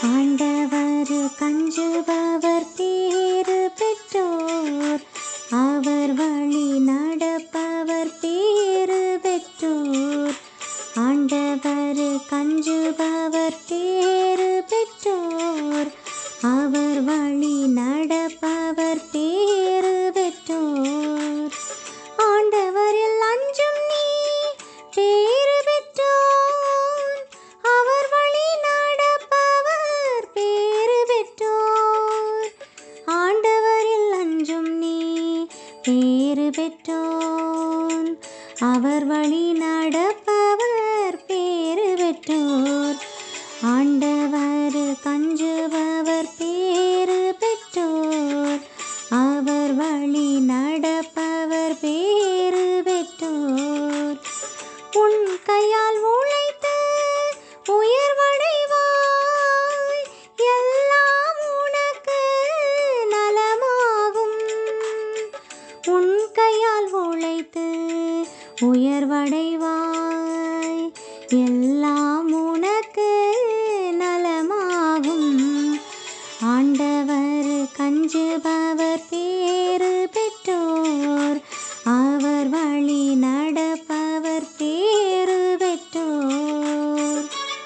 ஆண்டவர் கஞ்சுபவர் பேறு பெற்றோர் அவர் வழி நடப்பவர் பேறு பெற்றோர் ஆண்டவர் கஞ்சுபவர் பேறு பெற்றோர் அவர் வழி நடப்பவர் பேறு பெற்றோர் ஆண்டவரில் அஞ்சும் நீ பேறு பெற்றோர் அவர் வழி நடப்பவர் பேறு பெற்றோர் ஆண்டவரில் அஞ்சும் நீ பேறு பெற்றோன் அவர் வழி நடப்பவர் பேறு பெற்றோர் ஆண்டவர் கஞ்சுபவர் பேறு பெற்றோர் அவர் வழி நடப்பவர் பேறு பெற்றோர் உன் கையால் உழைத்து உயர்வடைவாய் எல்லாம் உனக்கு நலமாகும் உன் கையால் உழைத்து உயர்வடைவாய் எல்லாம் உனக்கு நலமாகும் ஆண்டவர் கஞ்சுபவர் பேறு பெற்றோர் அவர் வழி நடப்பவர் பேறு பெற்றோர்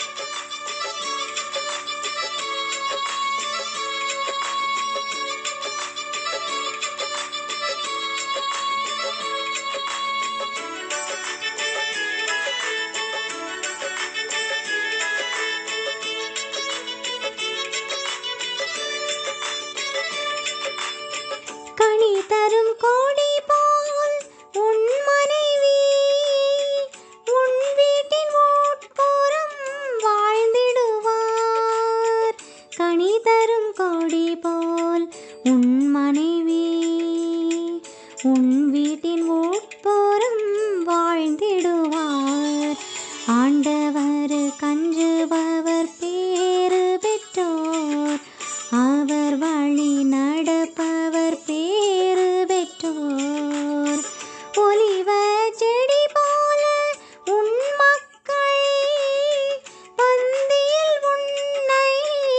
கனி தரும் கோடி போல் உன் மனைவி உன் வீட்டின் உட்புறம் வாழ்ந்திடுவார் கனி தரும் கோடி போல் உன் மனைவி உன் வீட்டின் உட்புறம் வாழ்ந்திடுவார் ஆண்டவர் கஞ்சுபவர் பேறு பெற்றோர் அவர் வழி நடப்பவர் பேறு பெற்றோர் ஒலிவ செடி போல உன் மக்கள் பந்தியில் உன்னை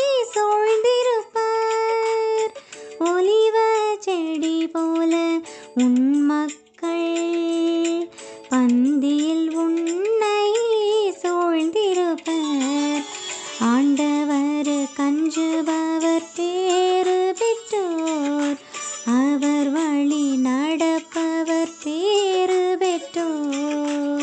சூழ்ந்திருப்பர் ஒலிவ செடி போல உன் மக்கள் பந்தியில் உன்னை சூழ்ந்திருப்பர் ஆண்டவர் கஞ்சுபவர் பேறு பெற்றோர் அவர் வழி நடப்பவர் பேறு பெற்றோர்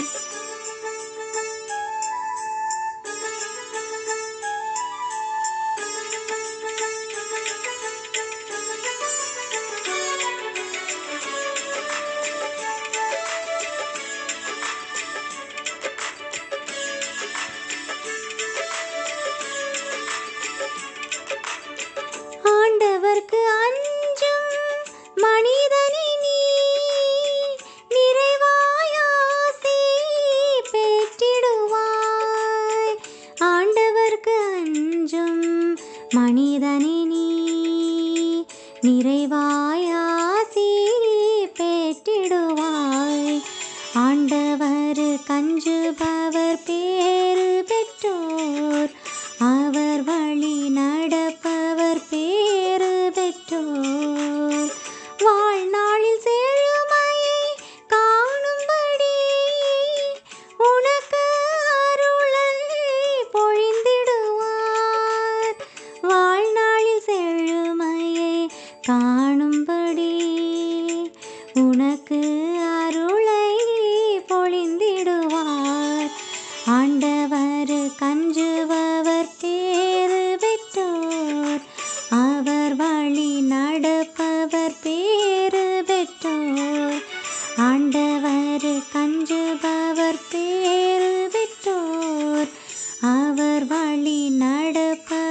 ஆண்டவர்க்கு அஞ்சும் மனிதனை நீ நிறைவாயாசி பெற்றிடுவாய் ஆண்டவர்க்கு அஞ்சும் மனிதனை நீ நிறைவாயாசி பெற்றிடுவாய் ஆண்டவர் கஞ்சுபவர் பேறு பெற்றோர் அவர் வழி நடப்பவர் பேறு பெற்றோர் வாழ்நாளில் செழுமையை காணும்படி உனக்கு அருளை பொழிந்திடுவார் வாழ்நாளில் செழுமையை காணும்படி உனக்கு அருளை பொழிந்திடுவார் ஆண்டவர் கஞ்சுபவர் பேறு பெற்றோர் அவர் வழி நடப்பவர் பேறு பெற்றோர் ஆண்டவர் கஞ்சுபவர் பேறு பெற்றோர் அவர் வழி நடப்பவர்